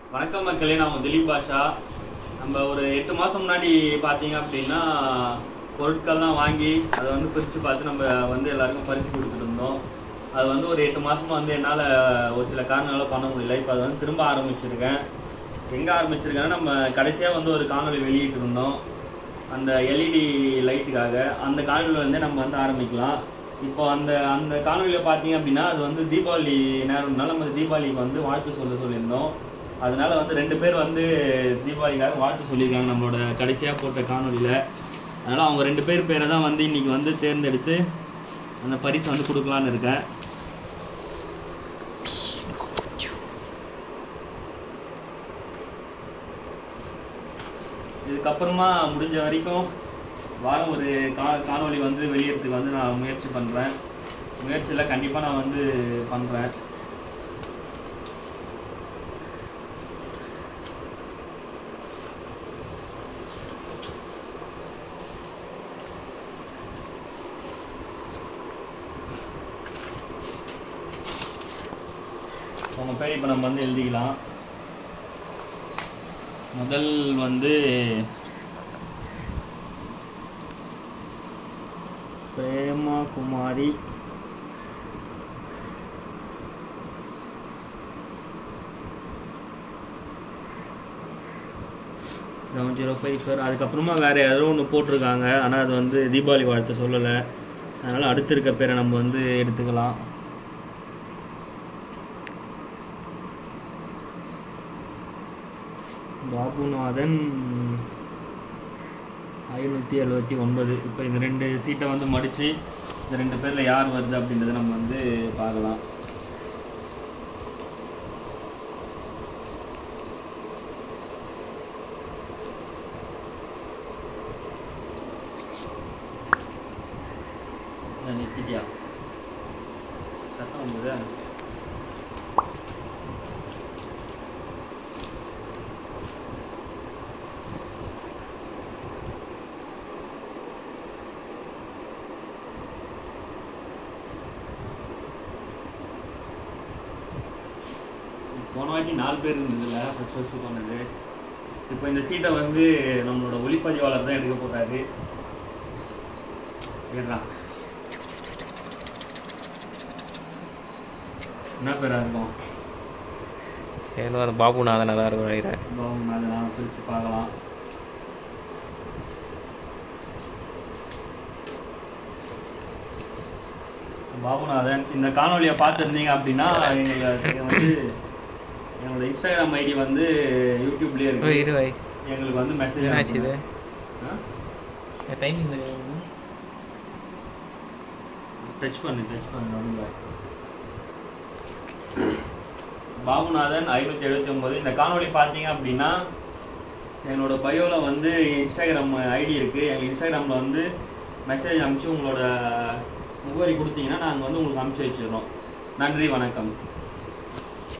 வணக்கம் மக்களே நான் உங்க திலீப் பாஷா நம்ம ஒரு எட்டு மாதம் முன்னாடி பார்த்தீங்க அப்படின்னா பொருட்கள்லாம் வாங்கி அதை வந்து பிரித்து பார்த்து நம்ம வந்து எல்லாருக்கும் பரிசு கொடுத்துட்டு இருந்தோம் அது வந்து ஒரு எட்டு மாசமா வந்து என்னால் ஒரு சில காரணங்களால் பண்ண முடியல இப்போ அதை வந்து திரும்ப ஆரம்பிச்சிருக்கேன் எங்கே ஆரம்பிச்சிருக்கேன்னா நம்ம கடைசியாக வந்து ஒரு காணொளி வெளியிட்டு இருந்தோம் அந்த எல்இடி லைட்டுக்காக அந்த காணொலியில் வந்து நம்ம வந்து ஆரம்பிக்கலாம் இப்போ அந்த அந்த காணொலியில் பார்த்தீங்க அப்படின்னா அது வந்து தீபாவளி நேரம்னால நம்ம தீபாவளிக்கு வந்து வாழ்த்து சொல்ல சொல்லியிருந்தோம் அதனால வந்து ரெண்டு பேர் வந்து தீபாவளிக்காக வாழ்த்து சொல்லியிருக்காங்க நம்மளோட கடைசியாக போட்ட காணொலியில் அதனால் அவங்க ரெண்டு பேர் பேரை தான் வந்து இன்னைக்கு வந்து தேர்ந்தெடுத்து அந்த பரிசு வந்து கொடுக்கலான்னு இருக்கேன் இதுக்கப்புறமா முடிஞ்ச வரைக்கும் வாரம் ஒரு கா காணொளி வந்து வெளியிடறதுக்கு வந்து நான் முயற்சி பண்ணுறேன் முயற்சியில் கண்டிப்பாக நான் வந்து பண்ணுறேன் உங்கள் பேர் இப்போ நம்ம வந்து எழுதிக்கலாம் முதல் வந்து Prema Kumari seven zero five sir அதுக்கப்புறமா வேறு ஏதோ ஒன்று போட்டிருக்காங்க ஆனால் அது வந்து தீபாவளி வாழ்த்து சொல்லலை அதனால் அடுத்து இருக்க பேரை நம்ம வந்து எடுத்துக்கலாம் பாபுநாதன் ஐநூற்றி எழுபத்தி ஒன்பது இப்போ இந்த ரெண்டு சீட்டை வந்து மடித்து இந்த ரெண்டு பேரில் யார் வருது அப்படின்றத நம்ம வந்து பார்க்கலாம் இதை நிறுத்திட்டியா சத்தம் வந்தது போன வாட்டி நாலு பேர் இருந்ததுல ஃபர்ஸ்ட் ஃபர்ஸ்ட் போனது இப்போ இந்த சீட்டை வந்து நம்மளோட ஒளிப்பதிவாளர் தான் எடுக்க போறாரு ஏறா என்ன பேரா இருக்கும் ஏதோ அந்த பாபுநாதன் தான் இருக்கும் நினைக்கிறேன் பாவம் அதை நான் பிரித்து பார்க்கலாம் பாபுநாதன் இந்த காணொலியை பார்த்துருந்தீங்க அப்படின்னா எங்களுக்கு வந்து என்னோட இன்ஸ்டாகிராம் ஐடி வந்து யூடியூப்லேயே ஓ இருக்கு இரு வை எங்களுக்கு வந்து மெசேஜ் என்னாச்சு இது டைமிங் டச் பண்ணு டச் பண்ணு நடுவுல. பாபுநாதன் ஐநூற்றி எழுபத்தி ஒம்பது இந்த காணொளி பார்த்தீங்க அப்படின்னா என்னோட பயோவில் வந்து இன்ஸ்டாகிராம் ஐடி இருக்குது எங்கள் இன்ஸ்டாகிராமில் வந்து மெசேஜ் அனுப்பிச்சு உங்களோட முகவரி கொடுத்தீங்கன்னா நாங்கள் வந்து உங்களுக்கு அனுப்பிச்சி வச்சிடுறோம் நன்றி வணக்கம்